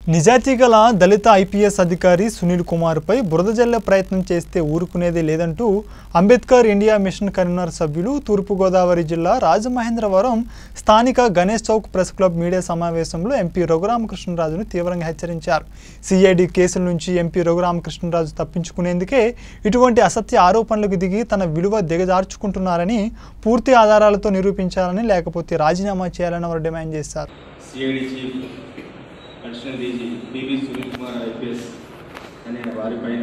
నిజాయితీ గల దళిత ఐపీఎస్ అధికారి సునీల్ కుమార్పై బురద జల్లే ప్రయత్నం చేస్తే ఊరుకునేదే లేదంటూ అంబేద్కర్ ఇండియా మిషన్ కన్వీనర్ సభ్యులు తూర్పుగోదావరి జిల్లా రాజమహేంద్రవరం స్థానిక Ganesh Chowk press club media సమావేశంలో ఎంపీ రఘురామకృష్ణరాజును తీవ్రంగా హెచ్చరించారు సిఐడి కేసుల నుంచి ఎంపీ రఘురామకృష్ణరాజు తప్పించుకునేందుకే ఇటువంటి అసత్య ఆరోపణలకు దిగి తన విలువ దిగజార్చుకుంటున్నారని పూర్తి ఆధారాలతో నిరూపించాలని లేకపోతే రాజీనామా చేయాలని వారు డిమాండ్ చేశారు CID chief additional DG PV Sunil Kumar IPS అనే వారిపైన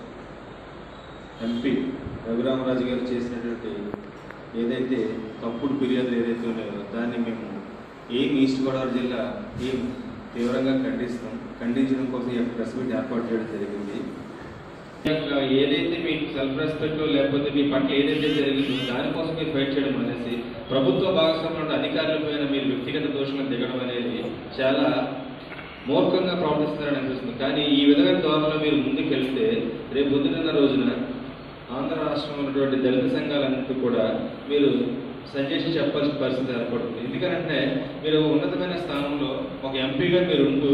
ఎంపీ రఘురామరాజు గారు చేసినటువంటి ఏదైతే తప్పుడు ఫిర్యాదులు ఏదైతే ఉన్నాయో దాన్ని మేము ఏం ఈస్ట్ గోదావరి జిల్లా ఏం తీవ్రంగా ఖండిస్తాం ఖండించడం కోసం ఈ యొక్క ప్రెస్ మీట్ ఏర్పాటు చేయడం జరిగింది ఈ యొక్క ఏదైతే మీకు సెల్ఫ్ రెస్పెక్ట్ లేకపోతే మీ పట్ల ఏదైతే జరిగిందో దానికోసం మీరు ఫైట్ చేయడం అనేసి ప్రభుత్వ భాగస్వామ్యంలో ఉన్న అధికారుల పైన మీరు వ్యక్తిగత దోషులను దిగడం అనేది చాలా మూర్ఖంగా ప్రవర్తిస్తున్నారని అనిపిస్తుంది కానీ ఈ విధమైన ధోరణిలో మీరు ముందుకు వెళ్తే రేపు పొద్దున్న రోజున ఆంధ్ర రాష్ట్రంలో ఉన్నటువంటి దళిత సంఘాలన్నింటినీ కూడా మీరు సజెషన్ చెప్పాల్సిన పరిస్థితి ఏర్పడుతుంది ఎందుకంటే మీరు ఉన్నతమైన స్థానంలో ఒక ఎంపీగా మీరు ఉంటూ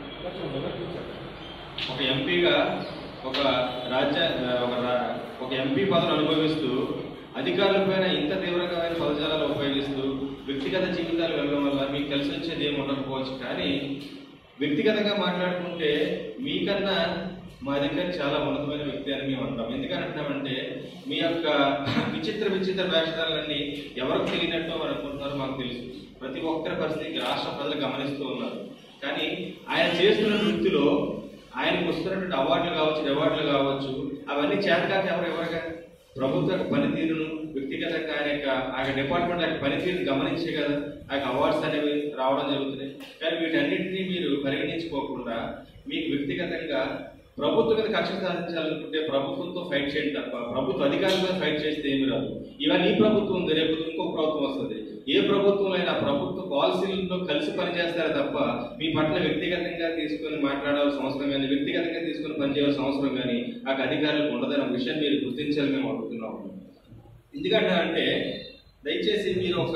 ఒక ఎంపీగా ఒక రాజ్య ఒక రా- ఒక ఎంపీ పదవిని అనుభవిస్తూ అధికారులపైన ఇంత తీవ్రమైన పదజాలాలు ఉపయోగిస్తూ వ్యక్తిగత జీవితాలు వెళ్ళడం వల్ల మీకు కలిసి వచ్చేది ఏమి ఉండకపోవచ్చు కానీ వ్యక్తిగతంగా మాట్లాడుకుంటే మీకన్నా మా దగ్గర చాలా ఉన్నతమైన వ్యక్తి అని మేము అంటాం ఎందుకని అంటున్నామంటే మీ యొక్క విచిత్ర విచిత్ర వేషధాలన్నీ ఎవరికి తెలియనట్టు అని అనుకుంటున్నారో మాకు తెలుసు ప్రతి ఒక్కరి పరిస్థితి రాష్ట్ర ప్రజలు గమనిస్తూ ఉన్నారు కానీ ఆయన చేస్తున్న వృత్తిలో ఆయనకు వస్తున్నటువంటి అవార్డులు కావచ్చు రివార్డులు కావచ్చు అవన్నీ చేతకాక ఎవరు ఎవరుగా ప్రభుత్వ యొక్క పనితీరును వ్యక్తిగతంగా ఆయన యొక్క ఆ యొక్క డిపార్ట్మెంట్ యొక్క పనితీరును గమనించే కదా ఆ యొక్క అవార్డ్స్ అనేవి రావడం జరుగుతుంది కానీ వీటన్నిటినీ మీరు పరిగణించుకోకుండా మీకు వ్యక్తిగతంగా ప్రభుత్వం మీద కక్ష సాధించాలనుకుంటే ప్రభుత్వంతో ఫైట్ చేయండి తప్ప ప్రభుత్వ అధికారుల మీద ఫైట్ చేస్తే ఏమి రాదు ఇవాళ ఈ ప్రభుత్వం ఉంది రేపు ఇంకో ప్రభుత్వం వస్తుంది ఏ ప్రభుత్వం అయినా ప్రభుత్వ పాలసీలతో కలిసి పనిచేస్తారే తప్ప మీ పట్ల వ్యక్తిగతంగా తీసుకొని మాట్లాడాల్సిన అవసరం కానీ వ్యక్తిగతంగా తీసుకొని పనిచేయాల్సిన అవసరం కానీ ఆ అధికారులకు ఉండదన్న విషయం మీరు గుర్తించాలి మేము అడుగుతున్నాము ఎందుకంటే అంటే దయచేసి మీరు ఒక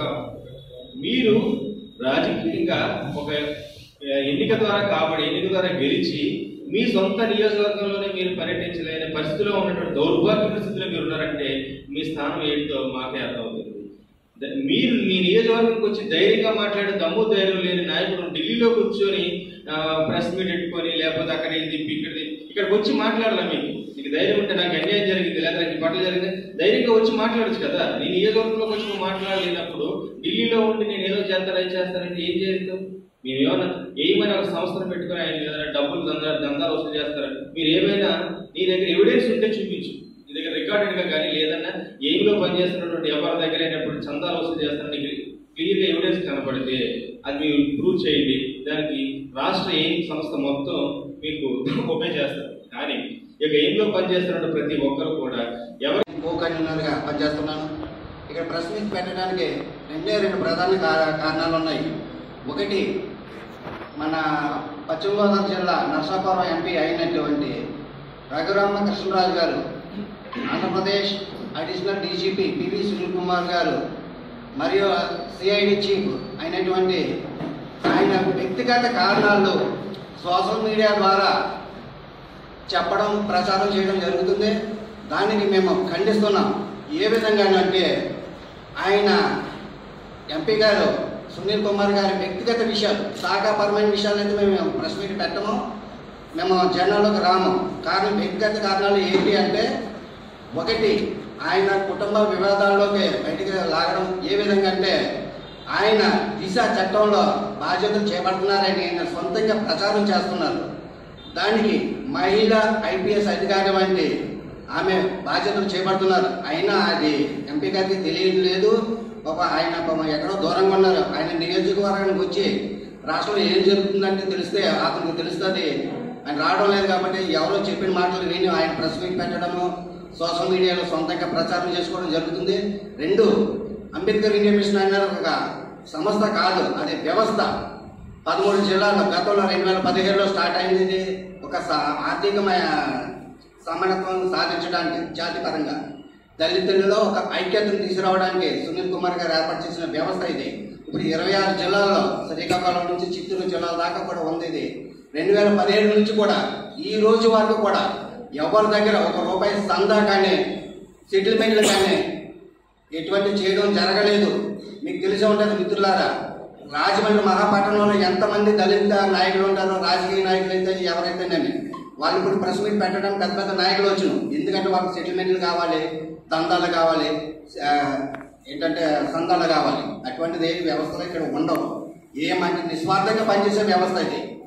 మీరు రాజకీయంగా ఒక ఎన్నిక ద్వారా కాబట్టి ఎన్నిక ద్వారా గెలిచి మీ సొంత నియోజకవర్గంలోనే మీరు పర్యటించలేని పరిస్థితిలో ఉన్నటువంటి దౌర్భాగ్య పరిస్థితిలో మీరు ఉన్నారంటే మీ స్థానం ఏంటో మాకే అర్థమవుతుంది ద- మీరు మీ నియోజకవర్గంకి వచ్చి ధైర్యంగా మాట్లాడే దమ్ము ధైర్యం లేని నాయకుడు ఢిల్లీలో కూర్చొని ప్రెస్ మీట్ పెట్టుకొని లేకపోతే అక్కడ ఇది ఇక్కడ ఇక్కడికి వచ్చి మాట్లాడాలా మీకు మీకు ధైర్యం ఉంటే నాకు అన్యాయం జరిగింది లేదా నాకు ఈ పట్ల జరిగింది ధైర్యంగా వచ్చి మాట్లాడచ్చు కదా నీ నియోజకవర్గంలోకి వచ్చి నువ్వు మాట్లాడలేనప్పుడు ఢిల్లీలో ఉండి నేను ఏదో చేస్తాను అది చేస్తానంటే ఏం చేస్తావు మీరు ఏమైనా ఏమైనా ఒక సంస్థను పెట్టుకొని ఆయన ఏదైనా డబ్బులు దందా దందాలు వసూలు చేస్తారా మీరు ఏమైనా నీ దగ్గర ఎవిడెన్స్ ఉంటే చూపించు నీ దగ్గర రికార్డెడ్ గా కానీ లేదన్నా ఎయిమ్లో పనిచేస్తున్నటువంటి ఎవరి దగ్గర అయినప్పుడు చందాలు వసూలు చేస్తారని నీకు క్లియర్ గా ఎవిడెన్స్ కనపడితే అది మీరు ప్రూవ్ చేయండి దానికి రాష్ట్ర ఎయిమ్ సంస్థ మొత్తం మీకు ఒపే చేస్తారు కానీ ఇక ఎయిమ్లో పనిచేస్తున్న ప్రతి ఒక్కరు కూడా ఎవరు కో కన్వీనర్గా పనిచేస్తున్నాను ఇక్కడ ప్రెస్ మీట్ పెట్టడానికి రెండే రెండు ప్రధాన కా- కారణాలు ఉన్నాయి ఒకటి మన పశ్చిమ గోదావరి జిల్లా నర్సాపురం ఎంపీ అయినటువంటి Raghuramakrishnaraju garu Andhra Pradesh additional DGP PV Sunil Kumar garu మరియు సిఐడి చీఫ్ అయినటువంటి ఆయన వ్యక్తిగత కారణాలు సోషల్ మీడియా ద్వారా చెప్పడం ప్రచారం చేయడం జరుగుతుంది దానికి మేము ఖండిస్తున్నాం ఏ విధంగానంటే ఆయన ఎంపీ గారు సునీల్ కుమార్ గారి వ్యక్తిగత విషయాలు శాఖాపరమైన విషయాలు అయితే మేము ప్రెస్ మీట్ పెట్టము మేము జనాల్లోకి రాము కారణం వ్యక్తిగత కారణాలు ఏంటి అంటే ఒకటి ఆయన కుటుంబ వివాదాల్లోకి బయటికి లాగడం ఏ విధంగా అంటే ఆయన దిశ చట్టంలో బాధ్యతలు చేపడుతున్నారని ఆయన సొంతంగా ప్రచారం చేస్తున్నారు దానికి మహిళా ఐపీఎస్ అధికారి వంటి ఆమె బాధ్యతలు చేపడుతున్నారు అయినా అది ఎంపీ గారికి తెలియలేదు పాప ఆయన పాపం ఎక్కడో దూరంగా ఉన్నారు ఆయన నియోజకవర్గానికి వచ్చి రాష్ట్రంలో ఏం జరుగుతుందంటే తెలిస్తే అతనికి తెలుస్తుంది ఆయన రావడం లేదు కాబట్టి ఎవరో చెప్పిన మాటలు విని ఆయన ప్రెస్ మీట్ పెట్టడము సోషల్ మీడియాలో సొంతంగా ప్రచారం చేసుకోవడం జరుగుతుంది రెండు అంబేద్కర్ ఇండియా మిషన్ అన్నారు ఒక సంస్థ కాదు అది వ్యవస్థ పదమూడు జిల్లాల్లో గతంలో రెండు వేల పదిహేడులో స్టార్ట్ అయింది ఇది ఒక సా- ఆర్థికమైన సమానత్వం సాధించడానికి జాతిపరంగా దళితులలో ఒక ఐక్యతను తీసుకురావడానికి సునీల్ కుమార్ గారు ఏర్పాటు చేసిన వ్యవస్థ ఇది ఇప్పుడు ఇరవై ఆరు జిల్లాల్లో శ్రీకాకుళం నుంచి చిత్తూరు జిల్లాల దాకా కూడా ఉంది ఇది రెండు వేల పదిహేడు నుంచి కూడా ఈ రోజు వరకు కూడా ఎవరి దగ్గర ఒక రూపాయి సందా కానీ సెటిల్మెంట్లు కానీ ఎటువంటి చేయడం జరగలేదు మీకు తెలిసే ఉంటుంది మిత్రులారా రాజమండ్రి మహాపట్టణంలో ఎంతమంది దళిత నాయకులు ఉంటారో రాజకీయ నాయకులు అయితే ఎవరైతేనేమి వాళ్ళు ఇప్పుడు ప్రెస్ మీట్ పెట్టడానికి పెద్ద పెద్ద నాయకులు వచ్చును ఎందుకంటే వాళ్ళకి సెటిల్మెంట్లు కావాలి దందాలు కావాలి ఆ, ఏంటంటే సందాలు కావాలి అటువంటిది ఏ వ్యవస్థలు ఇక్కడ ఉండవు ఏమంటే నిస్వార్థంగా పనిచేసే వ్యవస్థ ఇది